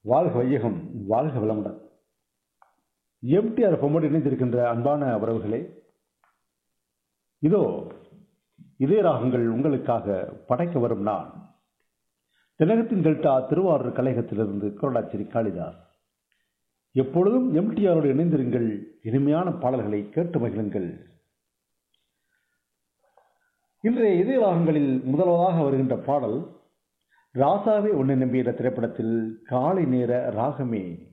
வாழ்க வையகம் வாழ்க வளமுடன் எம்டிஆர் பொம்மோடு இணைந்திருக்கின்ற அன்பான உறவுகளே இதோ இதே ராகங்கள் உங்களுக்காக படைக்க வரும் நான் தென்னகத்தின் டெல்டா திருவாரூர் கலையகத்திலிருந்து குரலாச்சிரி காளிதாஸ் எப்பொழுதும் எம்டிஆரோடு இணைந்திருங்கள் இனிமையான பாடல்களை கேட்டு மகிழுங்கள் இன்றைய இதய ராகங்களில் முதல்வதாக வருகின்ற பாடல் ராசாவே உன்னை நம்பிய திரைப்படத்தில் காலை நேர ராகமே